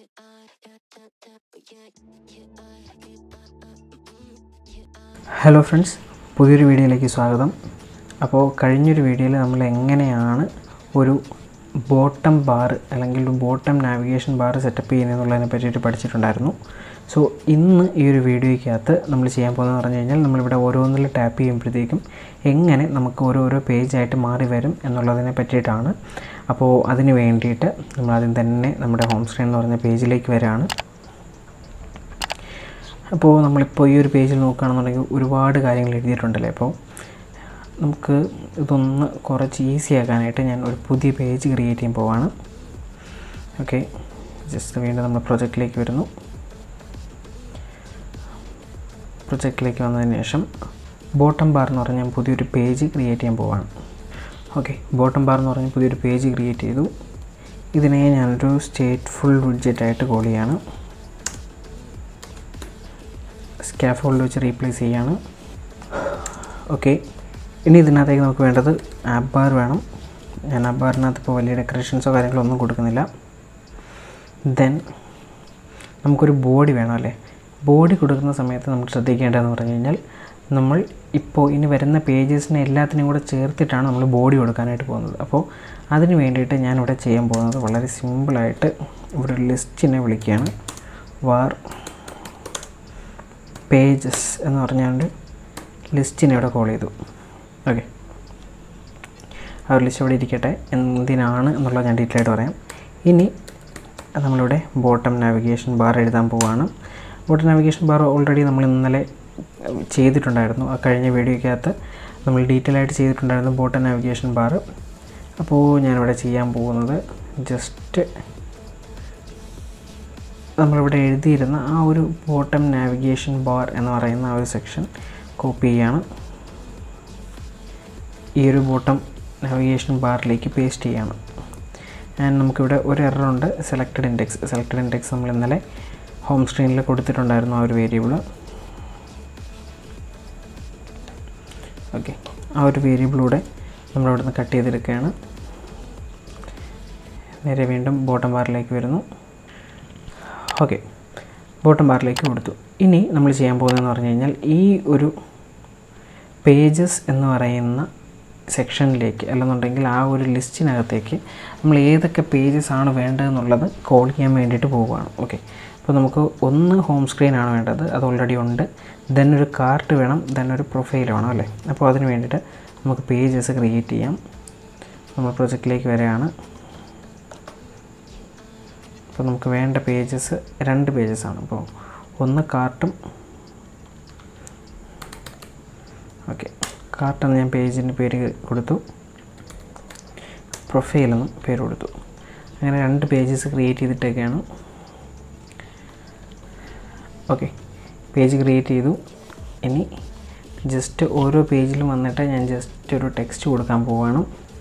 hello friends പുതിയൊരു വീഡിയോയിലേക്ക് സ്വാഗതം അപ്പോൾ കഴിഞ്ഞൊരു വീഡിയോയിൽ നമ്മൾ എങ്ങനെയാണ് ഒരു ബോട്ടം ബാർ അല്ലെങ്കിൽ ഒരു ബോട്ടം നാവിഗേഷൻ ബാർ സെറ്റപ്പ് ചെയ്യുന്നതെന്നുള്ളതിനെ പറ്റിയിട്ട് പഠിച്ചിട്ടുണ്ടായിരുന്നു സോ ഇന്ന് ഈ ഒരു വീഡിയോയ്ക്കകത്ത് നമ്മൾ ചെയ്യാൻ പോകുന്നത് പറഞ്ഞു കഴിഞ്ഞാൽ നമ്മളിവിടെ ഓരോന്നിൽ ടാപ്പ് ചെയ്യുമ്പോഴത്തേക്കും എങ്ങനെ നമുക്ക് ഓരോരോ പേജായിട്ട് മാറി വരും എന്നുള്ളതിനെ പറ്റിയിട്ടാണ് അപ്പോൾ അതിന് വേണ്ടിയിട്ട് നമ്മൾ ആദ്യം തന്നെ നമ്മുടെ ഹോം സ്ക്രീൻ എന്ന് പറഞ്ഞ പേജിലേക്ക് വരികയാണ് അപ്പോൾ നമ്മളിപ്പോൾ ഈ ഒരു പേജിൽ നോക്കുകയാണെന്നുണ്ടെങ്കിൽ ഒരുപാട് കാര്യങ്ങൾ എഴുതിയിട്ടുണ്ടല്ലേ അപ്പോൾ നമുക്ക് ഇതൊന്ന് കുറച്ച് ഈസി ആക്കാനായിട്ട് ഞാൻ ഒരു പുതിയ പേജ് ക്രിയേറ്റ് ചെയ്യാൻ പോവാണ് ഓക്കെ ജസ്റ്റ് വീണ്ടും നമ്മൾ പ്രൊജക്റ്റിലേക്ക് വരുന്നു പ്രൊജക്റ്റിലേക്ക് വന്നതിന് ശേഷം ബോട്ടം ബാർ എന്ന് പറഞ്ഞാൽ ഞാൻ പുതിയൊരു പേജ് ക്രിയേറ്റ് ചെയ്യാൻ പോവാണ് ഓക്കെ ബോട്ടം ബാർ എന്ന് പറഞ്ഞാൽ പുതിയൊരു പേജ് ക്രിയേറ്റ് ചെയ്തു ഇതിനെ ഞാനൊരു സ്റ്റേറ്റ് ഫുൾ വിഡ്ജറ്റായിട്ട് കോൾ ചെയ്യാണ് സ്കാഫോൾഡ് വെച്ച് റീപ്ലേസ് ചെയ്യാണ് ഓക്കെ ഇനി ഇതിനകത്തേക്ക് നമുക്ക് വേണ്ടത് ആപ്പ് ബാർ വേണം ഞാൻ ആപ്പ് ബാറിനകത്ത് ഇപ്പോൾ വലിയ ഡെക്കറേഷൻസോ കാര്യങ്ങളോ ഒന്നും കൊടുക്കുന്നില്ല ദെൻ നമുക്കൊരു ബോഡി വേണം അല്ലേ ബോഡി കൊടുക്കുന്ന സമയത്ത് നമുക്ക് ശ്രദ്ധിക്കേണ്ടതെന്ന് പറഞ്ഞു കഴിഞ്ഞാൽ നമ്മൾ ഇപ്പോൾ ഇനി വരുന്ന പേജസിനെ എല്ലാത്തിനും കൂടെ ചേർത്തിട്ടാണ് നമ്മൾ ബോഡി കൊടുക്കാനായിട്ട് പോകുന്നത് അപ്പോൾ അതിന് വേണ്ടിയിട്ട് ഞാനിവിടെ ചെയ്യാൻ പോകുന്നത് വളരെ സിമ്പിളായിട്ട് ഇവിടെ ഒരു ലിസ്റ്റിനെ വിളിക്കുകയാണ് വാർ പേജസ് എന്ന് പറഞ്ഞുകൊണ്ട് ലിസ്റ്റിനെ ഇവിടെ കോൾ ചെയ്തു ഓക്കെ ആ ഒരു ലിസ്റ്റ് ഇവിടെ ഇരിക്കട്ടെ എന്തിനാണ് എന്നുള്ളത് ഞാൻ ഡീറ്റെയിൽ ആയിട്ട് പറയാം ഇനി നമ്മളിവിടെ ബോട്ടം നാവിഗേഷൻ ബാർ എഴുതാൻ പോവുകയാണ് ബോട്ടം നാവിഗേഷൻ ബാർ ഓൾറെഡി നമ്മൾ ഇന്നലെ ചെയ്തിട്ടുണ്ടായിരുന്നു ആ കഴിഞ്ഞ വീഡിയോയ്ക്കകത്ത് നമ്മൾ ഡീറ്റെയിൽ ആയിട്ട് ചെയ്തിട്ടുണ്ടായിരുന്നു ബോട്ടം നാവിഗേഷൻ ബാർ അപ്പോൾ ഞാനിവിടെ ചെയ്യാൻ പോകുന്നത് ജസ്റ്റ് നമ്മളിവിടെ എഴുതിയിരുന്ന ആ ഒരു ബോട്ടം നാവിഗേഷൻ ബാർ എന്ന് പറയുന്ന ആ ഒരു സെക്ഷൻ കോപ്പി ചെയ്യാണ് ഈ ഒരു ബോട്ടം നാവിഗേഷൻ ബാറിലേക്ക് പേസ്റ്റ് ചെയ്യാണ് ആൻഡ് നമുക്കിവിടെ ഒരു എററുണ്ട് സെലക്റ്റഡ് ഇൻഡെക്സ് സെലക്റ്റഡ് ഇൻഡെക്സ് നമ്മൾ ഇന്നലെ ഹോം സ്ക്രീനിൽ കൊടുത്തിട്ടുണ്ടായിരുന്നു ആ ഒരു വേരിയബിൾ ഓക്കെ ആ ഒരു വേരിയബിളൂടെ നമ്മളിവിടെ നിന്ന് കട്ട് ചെയ്തെടുക്കുകയാണ് നേരെ വീണ്ടും ബോട്ടം ബാറിലേക്ക് വരുന്നു ഓക്കെ ബോട്ടം ബാറിലേക്ക് കൊടുത്തു ഇനി നമ്മൾ ചെയ്യാൻ പോകുന്നതെന്ന് പറഞ്ഞു കഴിഞ്ഞാൽ ഈ ഒരു പേജസ് എന്ന് പറയുന്ന സെക്ഷനിലേക്ക് അല്ലെന്നുണ്ടെങ്കിൽ ആ ഒരു ലിസ്റ്റിനകത്തേക്ക് നമ്മൾ ഏതൊക്കെ പേജസ് ആണ് വേണ്ടതെന്നുള്ളത് കോൾ ചെയ്യാൻ വേണ്ടിയിട്ട് പോവുകയാണ് ഓക്കെ അപ്പോൾ നമുക്ക് ഒന്ന് ഹോം സ്ക്രീൻ ആണ് വേണ്ടത് അത് ഓൾറെഡി ഉണ്ട് ദെൻ ഒരു കാർട്ട് വേണം ദെൻ ഒരു പ്രൊഫൈൽ വേണം അല്ലേ അപ്പോൾ അതിന് വേണ്ടിയിട്ട് നമുക്ക് പേജസ് ക്രിയേറ്റ് ചെയ്യാം നമ്മൾ പ്രൊജക്റ്റിലേക്ക് വരികയാണ് അപ്പോൾ നമുക്ക് വേണ്ട പേജസ് രണ്ട് പേജസ് ആണ് അപ്പോൾ ഒന്ന് കാർട്ടും ഓക്കെ കാർട്ടെന്ന് ഞാൻ പേജിൻ്റെ പേര് കൊടുത്തു പ്രൊഫൈലെന്നും പേര് കൊടുത്തു അങ്ങനെ രണ്ട് പേജസ് ക്രിയേറ്റ് ചെയ്തിട്ടൊക്കെയാണ് ഓക്കെ പേജ് ക്രിയേറ്റ് ചെയ്തു ഇനി ജസ്റ്റ് ഓരോ പേജിലും വന്നിട്ട് ഞാൻ ജസ്റ്റ് ഒരു ടെക്സ്റ്റ് കൊടുക്കാൻ പോവുകയാണ്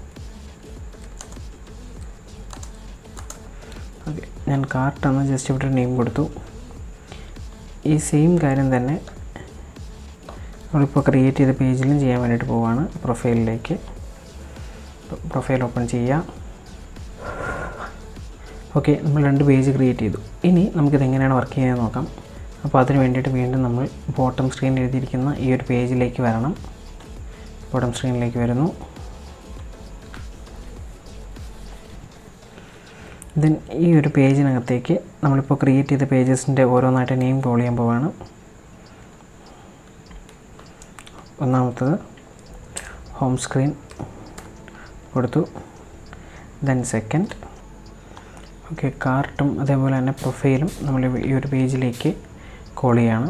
ഓക്കെ ഞാൻ കാർട്ടെന്ന് ജസ്റ്റ് ഇവിടെ നെയിം കൊടുത്തു ഈ സെയിം കാര്യം തന്നെ നമ്മളിപ്പോൾ ക്രിയേറ്റ് ചെയ്ത പേജിലും ചെയ്യാൻ വേണ്ടിയിട്ട് പോവാണ് പ്രൊഫൈലിലേക്ക് പ്രൊഫൈൽ ഓപ്പൺ ചെയ്യുക ഓക്കെ നമ്മൾ രണ്ട് പേജ് ക്രിയേറ്റ് ചെയ്തു ഇനി നമുക്കിത് എങ്ങനെയാണ് വർക്ക് ചെയ്യുന്നത് നോക്കാം അപ്പോൾ അതിന് വേണ്ടിയിട്ട് വീണ്ടും നമ്മൾ ബോട്ടം സ്ക്രീൻ എഴുതിയിരിക്കുന്ന ഈ ഒരു പേജിലേക്ക് വരണം ബോട്ടം സ്ക്രീനിലേക്ക് വരുന്നു ദെൻ ഈ ഒരു പേജിനകത്തേക്ക് നമ്മളിപ്പോൾ ക്രിയേറ്റ് ചെയ്ത പേജസിൻ്റെ ഓരോന്നായിട്ട് നെയിം കോൾ ചെയ്യാൻ പോവാണ് ഒന്നാമത്തത് ഹോം സ്ക്രീൻ കൊടുത്തു ദെൻ സെക്കൻഡ് ഓക്കെ കാർട്ടും അതേപോലെ തന്നെ പ്രൊഫൈലും നമ്മൾ ഈ ഒരു പേജിലേക്ക് കോൾ ചെയ്യാണ്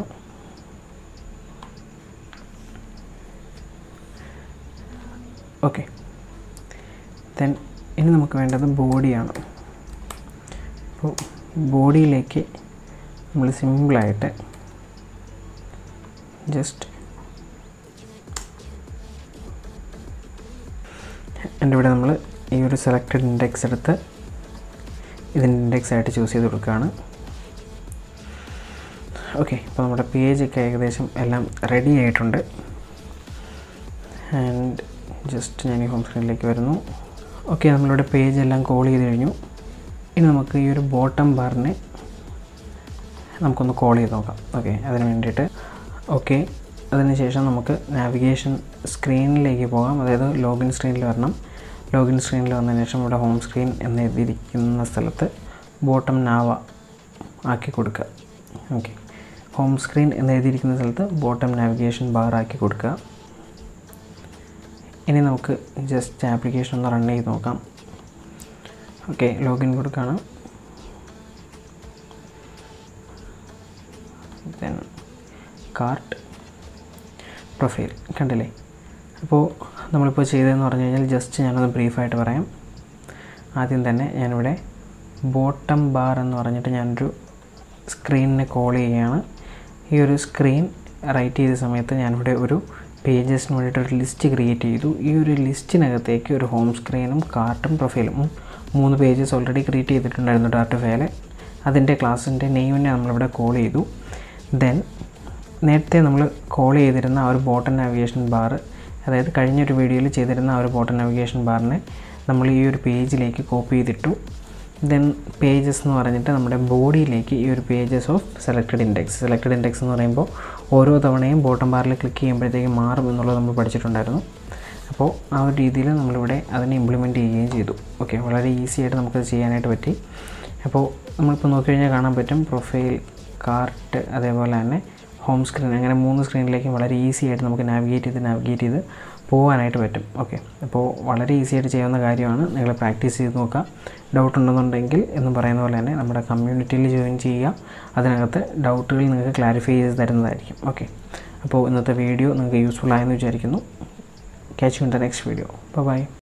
ഓക്കെ ദെൻ ഇനി നമുക്ക് വേണ്ടത് ബോഡിയാണ് അപ്പോൾ ബോഡിയിലേക്ക് നമ്മൾ സിമ്പിളായിട്ട് ജസ്റ്റ് എൻ്റെ ഇവിടെ നമ്മൾ ഈ ഒരു സെലക്റ്റഡ് ഇൻഡെക്സ് എടുത്ത് ഇതിൻ്റെ ഇൻഡെക്സ് ആയിട്ട് ചൂസ് ചെയ്ത് കൊടുക്കുകയാണ് ഓക്കെ ഇപ്പോൾ നമ്മുടെ പേജൊക്കെ ഏകദേശം എല്ലാം റെഡി ആയിട്ടുണ്ട് ആൻഡ് ജസ്റ്റ് ഞാൻ ഈ ഹോം സ്ക്രീനിലേക്ക് വരുന്നു ഓക്കെ നമ്മളിവിടെ പേജ് എല്ലാം കോൾ ചെയ്ത് കഴിഞ്ഞു ഇനി നമുക്ക് ഈ ഒരു ബോട്ടം ബാറിനെ നമുക്കൊന്ന് കോൾ ചെയ്ത് നോക്കാം ഓക്കെ അതിന് വേണ്ടിയിട്ട് ഓക്കെ അതിനുശേഷം നമുക്ക് നാവിഗേഷൻ സ്ക്രീനിലേക്ക് പോകാം അതായത് ലോഗിൻ സ്ക്രീനിൽ വരണം ലോഗിൻ സ്ക്രീനിൽ വന്നതിന് ശേഷം ഇവിടെ ഹോം സ്ക്രീൻ എന്ന് എഴുതിയിരിക്കുന്ന സ്ഥലത്ത് ബോട്ടം നാവ ആക്കി കൊടുക്കുക ഓക്കെ ഹോം സ്ക്രീൻ എന്ന് എഴുതിയിരിക്കുന്ന സ്ഥലത്ത് ബോട്ടം നാവിഗേഷൻ ബാർ ആക്കി കൊടുക്കുക ഇനി നമുക്ക് ജസ്റ്റ് ആപ്ലിക്കേഷൻ ഒന്ന് റൺ ചെയ്ത് നോക്കാം ഓക്കെ ലോഗിൻ കൊടുക്കുകയാണ് ദെൻ കാർട്ട് പ്രൊഫൈൽ കണ്ടില്ലേ അപ്പോൾ നമ്മളിപ്പോൾ ചെയ്തതെന്ന് പറഞ്ഞു കഴിഞ്ഞാൽ ജസ്റ്റ് ഞാനൊന്ന് ബ്രീഫായിട്ട് പറയാം ആദ്യം തന്നെ ഞാനിവിടെ ബോട്ടം ബാർ എന്ന് പറഞ്ഞിട്ട് ഞാനൊരു സ്ക്രീനിനെ കോൾ ചെയ്യുകയാണ് ഈ ഒരു സ്ക്രീൻ റൈറ്റ് ചെയ്ത സമയത്ത് ഞാനിവിടെ ഒരു പേജസിന് വേണ്ടിയിട്ട് ഒരു ലിസ്റ്റ് ക്രിയേറ്റ് ചെയ്തു ഈ ഒരു ലിസ്റ്റിനകത്തേക്ക് ഒരു ഹോം സ്ക്രീനും കാർട്ടും പ്രൊഫൈലും മൂന്ന് പേജസ് ഓൾറെഡി ക്രിയേറ്റ് ചെയ്തിട്ടുണ്ടായിരുന്നു ഡാറ്റ ഫയല് അതിൻ്റെ ക്ലാസ്സിൻ്റെ നെയിമിനെ നമ്മളിവിടെ കോൾ ചെയ്തു ദെൻ നേരത്തെ നമ്മൾ കോൾ ചെയ്തിരുന്ന ആ ഒരു ബോട്ടൺ നാവിഗേഷൻ ബാർ അതായത് കഴിഞ്ഞൊരു വീഡിയോയിൽ ചെയ്തിരുന്ന ആ ഒരു ബോട്ടൺ നാവിഗേഷൻ ബാറിനെ നമ്മൾ ഈ ഒരു പേജിലേക്ക് കോപ്പി ചെയ്തിട്ടു ദെൻ പേജസ് എന്ന് പറഞ്ഞിട്ട് നമ്മുടെ ബോഡിയിലേക്ക് ഈ ഒരു pages of selected index selected index എന്ന് പറയുമ്പോൾ ഓരോ തവണയും ബോട്ടം ബാറിൽ ക്ലിക്ക് ചെയ്യുമ്പോഴത്തേക്ക് മാറും എന്നുള്ളത് നമ്മൾ പഠിച്ചിട്ടുണ്ടായിരുന്നു അപ്പോൾ ആ ഒരു രീതിയിൽ നമ്മളിവിടെ അതിനെ ഇംപ്ലിമെൻറ്റ് ചെയ്യുകയും ചെയ്തു ഓക്കെ വളരെ ഈസി ആയിട്ട് നമുക്കത് ചെയ്യാനായിട്ട് പറ്റി അപ്പോൾ നമ്മളിപ്പോൾ നോക്കിക്കഴിഞ്ഞാൽ കാണാൻ പറ്റും പ്രൊഫൈൽ കാർട്ട് അതേപോലെ തന്നെ ഹോം സ്ക്രീൻ അങ്ങനെ മൂന്ന് സ്ക്രീനിലേക്കും വളരെ ഈസി ആയിട്ട് നമുക്ക് നാവിഗേറ്റ് ചെയ്ത് നാവിഗേറ്റ് ചെയ്ത് പോകാനായിട്ട് പറ്റും ഓക്കെ അപ്പോൾ വളരെ ഈസി ആയിട്ട് ചെയ്യാവുന്ന കാര്യമാണ് നിങ്ങൾ പ്രാക്ടീസ് ചെയ്ത് നോക്കുക ഡൗട്ട് ഉണ്ടെന്നുണ്ടെങ്കിൽ എന്ന് പറയുന്ന പോലെ തന്നെ നമ്മുടെ കമ്മ്യൂണിറ്റിയിൽ ജോയിൻ ചെയ്യുക അതിനകത്ത് ഡൗട്ടുകൾ നിങ്ങൾക്ക് ക്ലാരിഫൈ ചെയ്ത് തരുന്നതായിരിക്കും ഓക്കെ അപ്പോൾ ഇന്നത്തെ വീഡിയോ നിങ്ങൾക്ക് യൂസ്ഫുൾ ആയെന്ന് വിചാരിക്കുന്നു catch you in the next video bye bye